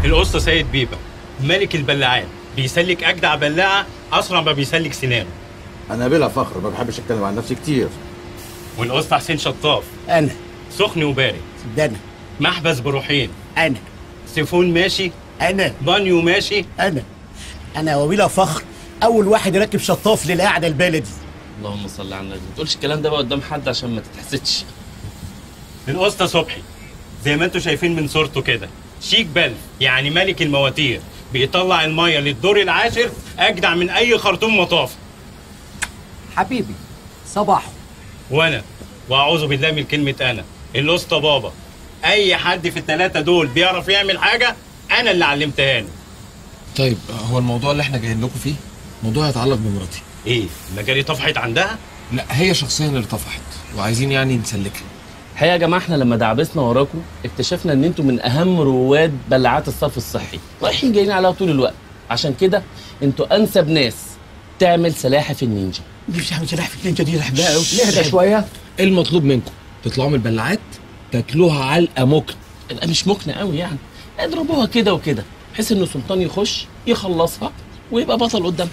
القسط سيد بيبه ملك البلاعات بيسلك اجدع بلاعه اسرع ما بيسلك سنانه انا بلا فخر ما بحبش اتكلم عن نفسي كتير والقسط حسين شطاف انا سخن وبارد ده انا محبس بروحين انا سيفون ماشي انا بانيو ماشي انا انا وبلا فخر اول واحد راكب شطاف للقعده البلدي اللهم صل على النبي ما تقولش الكلام ده بقى قدام حد عشان ما تتحسدش القسط صبحي زي ما انتم شايفين من صورته كده شيك بل يعني ملك المواتير بيطلع الميه للدور العاشر اجدع من اي خرطوم مطاف حبيبي صباح وانا واعوذ بالله من كلمه انا الاسطى بابا اي حد في الثلاثه دول بيعرف يعمل حاجه انا اللي علمتها له طيب هو الموضوع اللي احنا جايين لكم فيه موضوع يتعلق بمراتي ايه المجاري طفحت عندها لا هي شخصيا اللي طفحت وعايزين يعني نسلكها الحقيقه يا جماعه احنا لما دعبسنا وراكم اكتشفنا ان انتوا من اهم رواد بلعات الصرف الصحي رايحين جايين عليها طول الوقت عشان كده انتوا انسب ناس تعمل سلاحف النينجا دي مش عامل سلاح في النينجا دي بحبها قوي نهدى شويه ايه المطلوب منكم تطلعوا من البلاعات تاكلوها علقه مكن يبقى مش مقنع قوي يعني اضربوها كده وكده بحيث ان سلطان يخش يخلصها ويبقى بطل قدام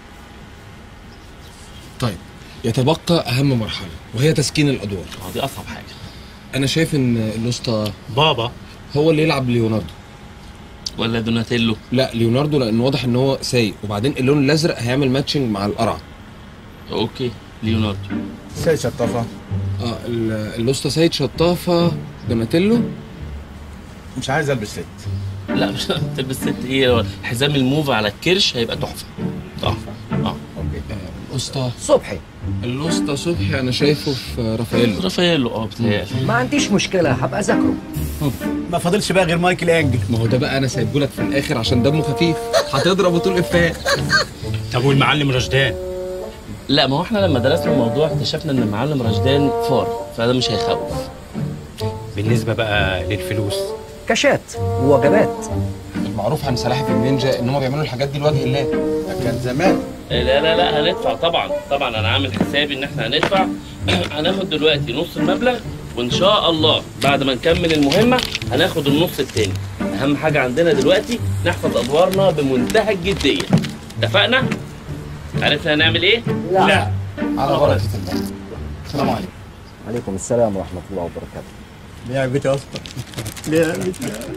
طيب يتبقى اهم مرحله وهي تسكين الادوار اه دي اصعب حاجه انا شايف ان الاسطى بابا هو اللي يلعب ليوناردو ولا دوناتيلو لا ليوناردو لان واضح ان هو سايق وبعدين اللون الازرق هيعمل ماتشنج مع القرع اوكي ليوناردو سيد شطافه اه ال- الاسطى سيد شطافه دوناتيلو مش عايز البس ست لا مش تلبس ست ايه حزام الموف على الكرش هيبقى تحفه تحفه اه الاسطى صبحي الاسطى صبحي انا شايفه في رافائيلو رافائيلو اه بتهيألي ما عنديش مشكله هبقى اذاكره ما فاضلش بقى غير مايكل انجل ما هو ده بقى انا سايبه لك في الاخر عشان دمه خفيف هتضرب طول افيه طب والمعلم رشدان لا ما هو احنا لما درسنا الموضوع اكتشفنا ان المعلم رشدان فار فده مش هيخوف بالنسبه بقى للفلوس كاشات ووجبات المعروف عن سلاحف النينجا ان هم بيعملوا الحاجات دي لوجه الله ده كان زمان لا لا لا هندفع طبعا طبعا انا عامل حسابي ان احنا هندفع هناخد دلوقتي نص المبلغ وان شاء الله بعد ما نكمل المهمه هناخد النص التاني اهم حاجه عندنا دلوقتي نحفظ ادوارنا بمنتهى الجديه اتفقنا عرفنا هنعمل ايه لا على بركه الله السلام عليكم عليكم السلام ورحمه الله وبركاته لعبة يا اسطى لعبة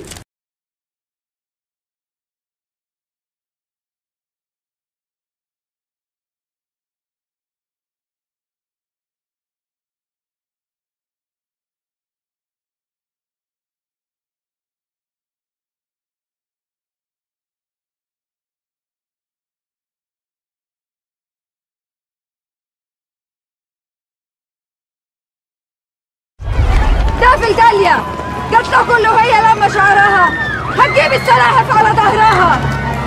ده في ايطاليا جات له كله وهي لما شعرها هتجيب السلاحف على ظهرها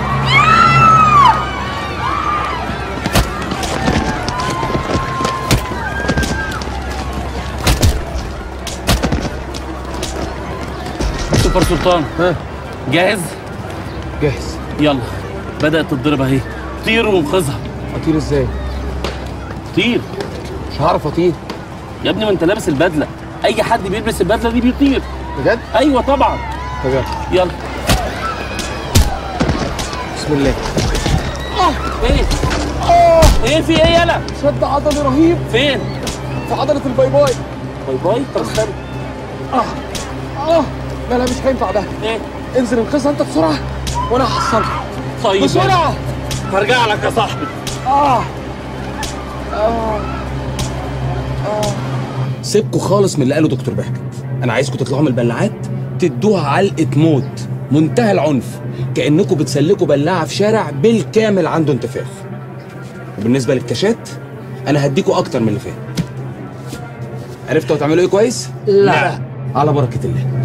سوبر سلطان ها جاهز جاهز يلا بدات تتضرب اهي طير وانقذها اطير ازاي طير مش هعرف اطير يا ابني ما انت لابس البدله اي حد بيلبس البدله دي بيطير بجد ايوه طبعا طب يلا يلا بسم الله ايه ايه في ايه يلا شد عضلي رهيب فين في عضله الباي باي باي باي طب استنى اه لا لا مش هينفع ده ايه انزل انقذها انت بسرعه وانا هحصلها طيب بسرعه هرجع لك يا صاحبي سيبكوا خالص من اللي قاله دكتور بهجت انا عايزكم تطلعوا من البلاعات تدوها علقه موت منتهى العنف كانكم بتسلكوا بلاعه في شارع بالكامل عنده انتفاخ وبالنسبه للكاشات انا هديكوا اكتر من اللي فات عرفتوا هتعملوا ايه كويس لا على بركه الله